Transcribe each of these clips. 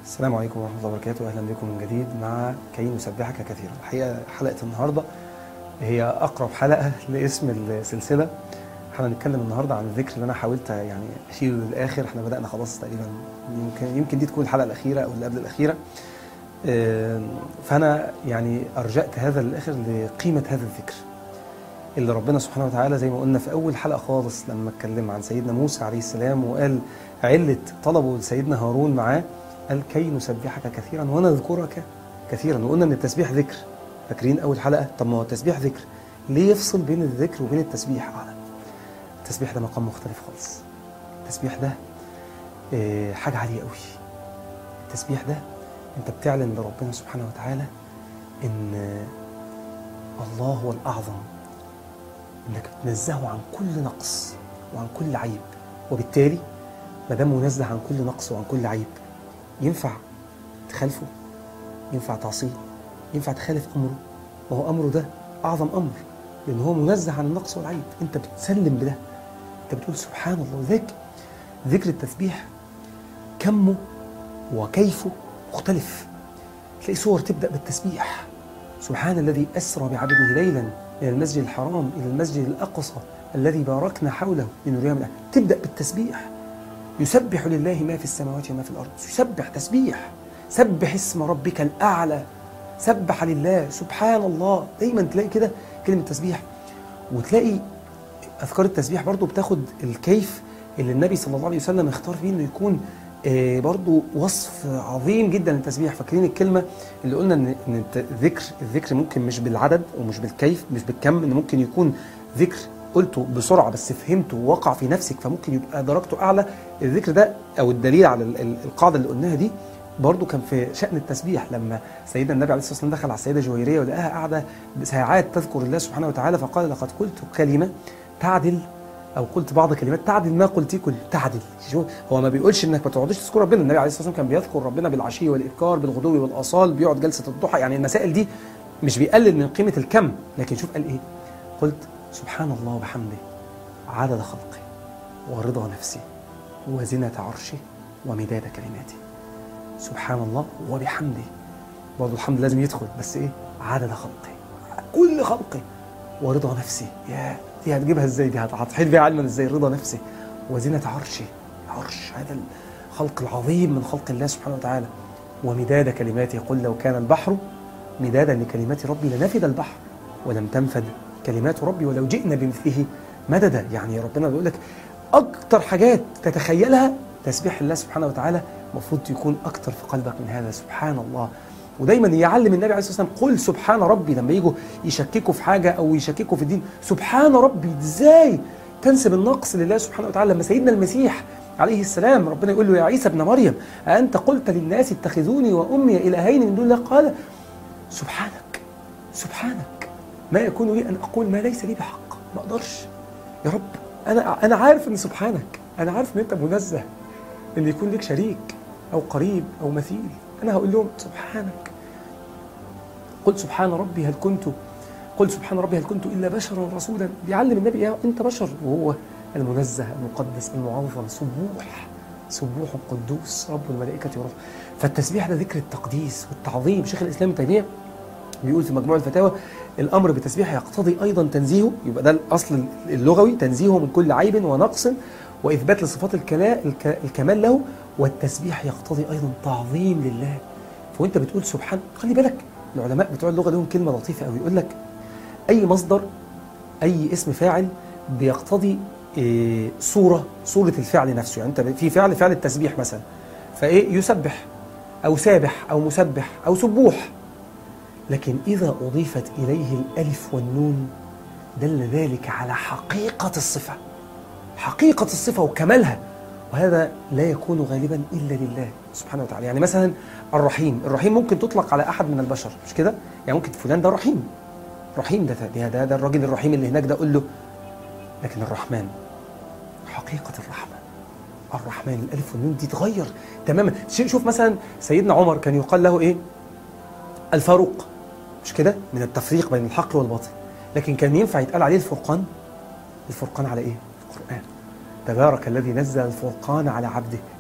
السلام عليكم ورحمة الله وبركاته أهلا بكم من جديد مع كي نسبحك كثيرا الحقيقة حلقة النهاردة هي أقرب حلقة لاسم السلسلة احنا هنتكلم النهاردة عن الذكر اللي أنا حاولت يعني أشيله للآخر احنا بدأنا خلاص تقريبا يمكن يمكن دي تكون الحلقة الأخيرة أو اللي قبل الأخيرة آم، فأنا يعني أرجأت هذا للآخر لقيمة هذا الذكر اللي ربنا سبحانه وتعالى زي ما قلنا في أول حلقة خالص لما اتكلم عن سيدنا موسى عليه السلام وقال علة طلبه لسيدنا هارون معاه قال كي نسبحك كثيرا ونذكرك كثيرا وقلنا ان التسبيح ذكر فاكرين اول حلقه طب ما هو التسبيح ذكر ليه يفصل بين الذكر وبين التسبيح اه التسبيح ده مقام مختلف خالص التسبيح ده آه، حاجه عاليه قوي التسبيح ده انت بتعلن لربنا سبحانه وتعالى ان آه، الله هو الاعظم انك بتنزهه عن كل نقص وعن كل عيب وبالتالي ما دام منزه عن كل نقص وعن كل عيب ينفع تخالفه ينفع تعصيه ينفع تخالف امره ما هو امره ده اعظم امر لان هو منزه عن النقص والعيب انت بتسلم بده انت بتقول سبحان الله ذكر ذكر التسبيح كمه وكيفه مختلف تلاقي صور تبدا بالتسبيح سبحان الذي اسرى بعبده ليلا من المسجد الحرام الى المسجد الاقصى الذي باركنا حوله لنريه من الآية. تبدا بالتسبيح يسبح لله ما في السماوات وما في الارض يسبح تسبيح سبح اسم ربك الاعلى سبح لله سبحان الله دايما تلاقي كده كلمه تسبيح وتلاقي اذكار التسبيح برضو بتاخد الكيف اللي النبي صلى الله عليه وسلم اختار فيه انه يكون آه، برضو وصف عظيم جدا للتسبيح فاكرين الكلمه اللي قلنا ان ان الت- الذكر الذكر ممكن مش بالعدد ومش بالكيف مش بالكم ان ممكن يكون ذكر قلته بسرعه بس فهمته ووقع في نفسك فممكن يبقى درجته اعلى الذكر ده او الدليل على ال- ال- القاعده اللي قلناها دي برضه كان في شأن التسبيح لما سيدنا النبي عليه الصلاة والسلام دخل على السيدة جويرية ولقاها قاعدة ساعات تذكر الله سبحانه وتعالى فقال لقد قلت كلمة تعدل أو قلت بعض كلمات تعدل ما قلت كل تعدل شوف هو ما بيقولش إنك ما تقعدش تذكر ربنا النبي عليه الصلاة والسلام كان بيذكر ربنا بالعشي والإبكار بالغدو والآصال بيقعد جلسة الضحى يعني المسائل دي مش بيقلل من قيمة الكم لكن شوف قال إيه قلت سبحان الله وبحمده عدد خلقه ورضا نفسي وزنة عرشه ومداد كلماته سبحان الله وبحمده برضه الحمد لازم يدخل بس ايه عدد خلقه كل خلقه ورضا نفسي يا دي هتجيبها ازاي دي هت- هتحيط بيها علما ازاي رضا نفسي وزنة عرشه عرش هذا الخلق العظيم من خلق الله سبحانه وتعالى ومداد كلماته قل لو كان البحر مدادا لكلمات ربي لنفد البحر ولم تنفد كلمات ربي ولو جئنا بمثله مددا يعني ربنا بيقول لك اكتر حاجات تتخيلها تسبيح الله سبحانه وتعالى المفروض يكون اكتر في قلبك من هذا سبحان الله ودايما يعلم النبي عليه الصلاه والسلام قل سبحان ربي لما يجوا يشككوا في حاجه او يشككوا في الدين سبحان ربي ازاي تنسب النقص لله سبحانه وتعالى لما سيدنا المسيح عليه السلام ربنا يقول له يا عيسى ابن مريم أأنت قلت للناس اتخذوني وأمي إلهين من دون الله قال سبحانك سبحانك ما يكون لي أن أقول ما ليس لي بحق ما أقدرش يا رب أنا أنا عارف إن سبحانك أنا عارف إن أنت منزه إن يكون لك شريك أو قريب أو مثيل أنا هقول لهم سبحانك قل سبحان ربي هل كنت قل سبحان ربي هل كنت إلا بشرا رسولا بيعلم النبي يا أنت بشر وهو المنزه المقدس المعظم سبوح سبوح قدوس رب الملائكة والروح فالتسبيح ده ذكر التقديس والتعظيم شيخ الإسلام ابن تيمية بيقول في مجموع الفتاوى الامر بالتسبيح يقتضي ايضا تنزيهه يبقى ده الاصل اللغوي تنزيهه من كل عيب ونقص واثبات لصفات الكلا- الك- الكمال له والتسبيح يقتضي ايضا تعظيم لله فوانت بتقول سبحان خلي بالك العلماء بتوع اللغه لهم كلمه لطيفه قوي يقول لك اي مصدر اي اسم فاعل بيقتضي إيه، صوره صوره الفعل نفسه يعني انت في فعل فعل التسبيح مثلا فايه يسبح او سابح او مسبح او سبوح لكن إذا أضيفت إليه الألف والنون دل ذلك على حقيقة الصفة حقيقة الصفة وكمالها وهذا لا يكون غالبا إلا لله سبحانه وتعالى يعني مثلا الرحيم الرحيم ممكن تطلق على أحد من البشر مش كده يعني ممكن فلان ده رحيم رحيم ده ده, ده, ده الراجل الرحيم اللي هناك ده قول له لكن الرحمن حقيقة الرحمة الرحمن الألف والنون دي تغير تماما شوف مثلا سيدنا عمر كان يقال له إيه الفاروق مش كده من التفريق بين الحق والباطل لكن كان ينفع يتقال عليه الفرقان الفرقان على ايه القرآن تبارك الذي نزل الفرقان على عبده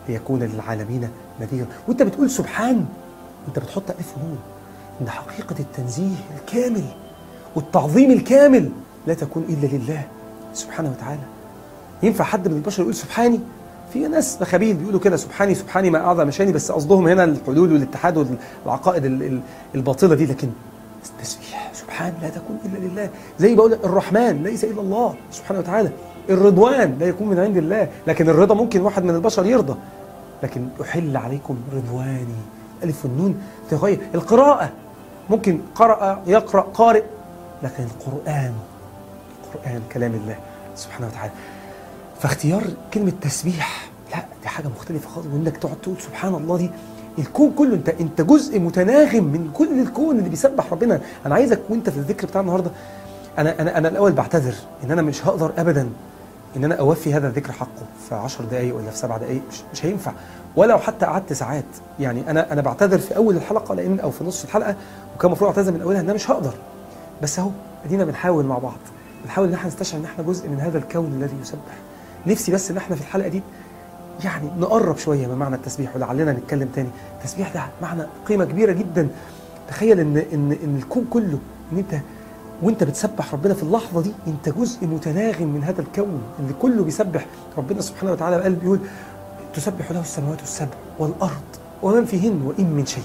ليكون للعالمين نذيرا وانت بتقول سبحان انت بتحط الف ونون ان حقيقه التنزيه الكامل والتعظيم الكامل لا تكون الا لله سبحانه وتعالى ينفع حد من البشر يقول سبحاني في ناس مخابيل بيقولوا كده سبحاني سبحاني ما اعظم شاني بس قصدهم هنا الحلول والاتحاد والعقائد ال- ال- الباطله دي لكن التسبيح سبحان لا تكون الا لله زي بقول لك الرحمن ليس الا الله سبحانه وتعالى الرضوان لا يكون من عند الله لكن الرضا ممكن واحد من البشر يرضى لكن احل عليكم رضواني الف والنون تغير القراءه ممكن قرأ يقرأ قارئ لكن القرآن القرآن كلام الله سبحانه وتعالى فاختيار كلمة تسبيح لا دي حاجة مختلفة خالص وانك تقعد تقول سبحان الله دي الكون كله انت انت جزء متناغم من كل الكون اللي بيسبح ربنا انا عايزك وانت في الذكر بتاع النهارده انا انا انا الاول بعتذر ان انا مش هقدر ابدا ان انا اوفي هذا الذكر حقه في 10 دقائق ولا في 7 دقائق مش, مش هينفع ولو حتى قعدت ساعات يعني انا انا بعتذر في اول الحلقه لان او في نص الحلقه وكان المفروض اعتذر من اولها ان انا مش هقدر بس اهو ادينا بنحاول مع بعض بنحاول ان احنا نستشعر ان احنا جزء من هذا الكون الذي يسبح نفسي بس ان احنا في الحلقه دي يعني نقرب شويه من معنى التسبيح ولعلنا نتكلم تاني التسبيح ده معنى قيمه كبيره جدا تخيل ان ان ان الكون كله ان انت وانت بتسبح ربنا في اللحظه دي انت جزء متناغم من هذا الكون اللي كله بيسبح ربنا سبحانه وتعالى قال بيقول تسبح له السماوات السبع والارض ومن فيهن وان من شيء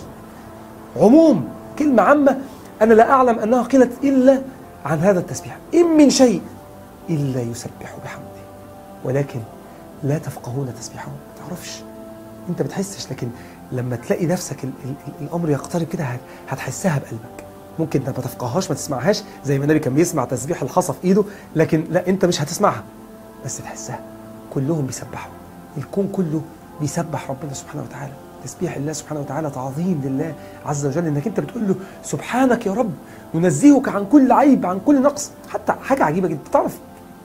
عموم كلمه عامه انا لا اعلم انها قيلت الا عن هذا التسبيح ان من شيء الا يسبح بحمده ولكن لا تفقهون تسبيحهم ما تعرفش انت بتحسش لكن لما تلاقي نفسك ال ال ال الامر يقترب كده هت- هتحسها بقلبك ممكن ما تفقههاش ما تسمعهاش زي ما النبي كان بيسمع تسبيح الحصى في ايده لكن لا انت مش هتسمعها بس تحسها كلهم بيسبحوا الكون كله بيسبح ربنا سبحانه وتعالى تسبيح الله سبحانه وتعالى تعظيم لله عز وجل انك انت بتقول له سبحانك يا رب ننزهك عن كل عيب عن كل نقص حتى حاجه عجيبه جدا تعرف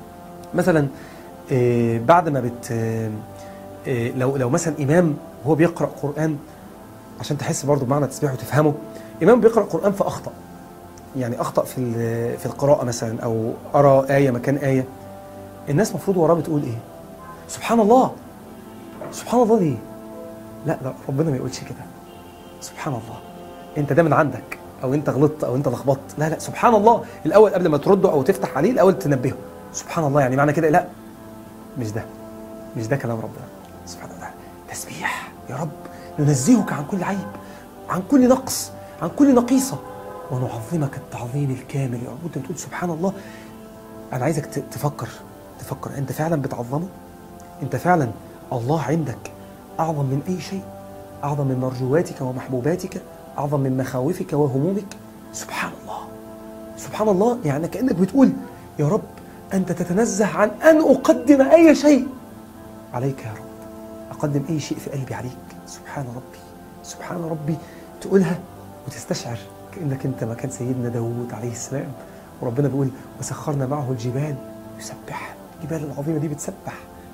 مثلا آه، بعد ما بت آه، آه، لو لو مثلا امام وهو بيقرا قران عشان تحس برضه بمعنى التسبيح وتفهمه امام بيقرا قران فاخطا يعني اخطا في ال- في القراءه مثلا او ارى ايه مكان ايه الناس المفروض وراه بتقول ايه سبحان الله سبحان الله دي لا لا ربنا ما يقولش كده سبحان الله انت ده من عندك او انت غلطت او انت لخبطت لا لا سبحان الله الاول قبل ما ترده او تفتح عليه الاول تنبهه سبحان الله يعني معنى كده لا مش ده مش ده كلام ربنا سبحانه وتعالى تسبيح يا رب ننزهك عن كل عيب عن كل نقص عن كل نقيصة ونعظمك التعظيم الكامل يا رب وانت بتقول سبحان الله انا عايزك ت- تفكر تفكر انت فعلا بتعظمه انت فعلا الله عندك اعظم من اي شيء اعظم من مرجواتك ومحبوباتك اعظم من مخاوفك وهمومك سبحان الله سبحان الله يعني كانك بتقول يا رب انت تتنزه عن ان اقدم اي شيء عليك يا رب اقدم اي شيء في قلبي عليك سبحان ربي سبحان ربي تقولها وتستشعر كانك انت مكان سيدنا داوود عليه السلام وربنا بيقول وسخرنا معه الجبال يسبح الجبال العظيمه دي بتسبح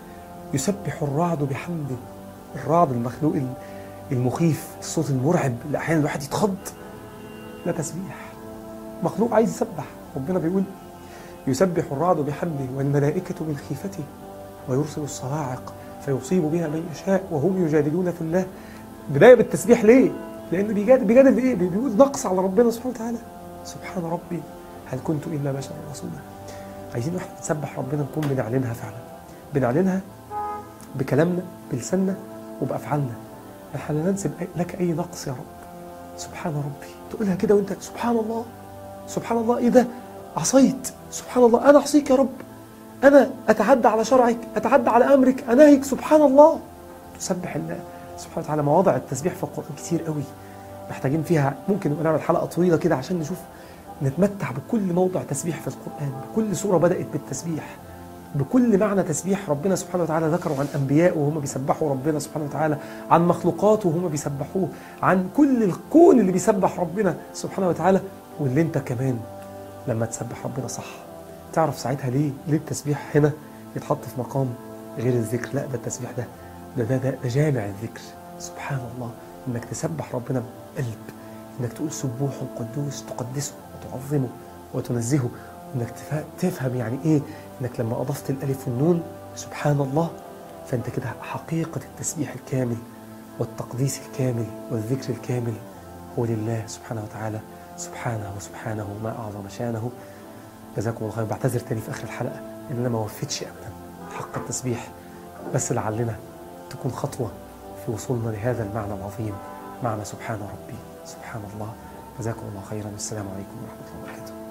يسبح الرعد بحمده الرعد المخلوق المخيف الصوت المرعب اللي احيانا الواحد يتخض لا تسبيح مخلوق عايز يسبح ربنا بيقول يسبح الرعد بحمده والملائكة من خيفته ويرسل الصواعق فيصيب بها من يشاء وهم يجادلون في الله بداية بالتسبيح ليه؟ لأنه بيجادل بيجادل بإيه؟ بيقول نقص على ربنا سبحانه وتعالى سبحان ربي هل كنت إلا بشرا رسولا عايزين واحنا نسبح ربنا نكون بنعلنها فعلا بنعلنها بكلامنا بلساننا وبأفعالنا احنا لا ننسب لك أي نقص يا رب سبحان ربي تقولها كده وانت سبحان الله سبحان الله ايه ده عصيت سبحان الله انا اعصيك يا رب انا اتعدى على شرعك اتعدى على امرك اناهيك سبحان الله تسبح الله سبحانه وتعالى مواضع التسبيح في القران كتير قوي محتاجين فيها ممكن نبقى نعمل حلقه طويله كده عشان نشوف نتمتع بكل موضع تسبيح في القران بكل سوره بدات بالتسبيح بكل معنى تسبيح ربنا سبحانه وتعالى ذكره عن انبياء وهم بيسبحوا ربنا سبحانه وتعالى عن مخلوقاته وهم بيسبحوه عن كل الكون اللي بيسبح ربنا سبحانه وتعالى واللي انت كمان لما تسبح ربنا صح تعرف ساعتها ليه ليه التسبيح هنا يتحط في مقام غير الذكر لا ده التسبيح ده ده ده, ده, ده جامع الذكر سبحان الله انك تسبح ربنا بقلب انك تقول سبوح قدوس تقدسه وتعظمه وتنزهه انك تف- تفهم يعني ايه انك لما اضفت الالف والنون سبحان الله فأنت كده حقيقة التسبيح الكامل والتقديس الكامل والذكر الكامل هو لله سبحانه وتعالى سبحانه وسبحانه ما أعظم شانه جزاكم الله خير بعتذر تاني في آخر الحلقة إن أنا ما وفيتش أبدا حق التسبيح بس لعلنا تكون خطوة في وصولنا لهذا المعنى العظيم معنى سبحان ربي سبحان الله جزاكم الله خيرا والسلام عليكم ورحمة الله وبركاته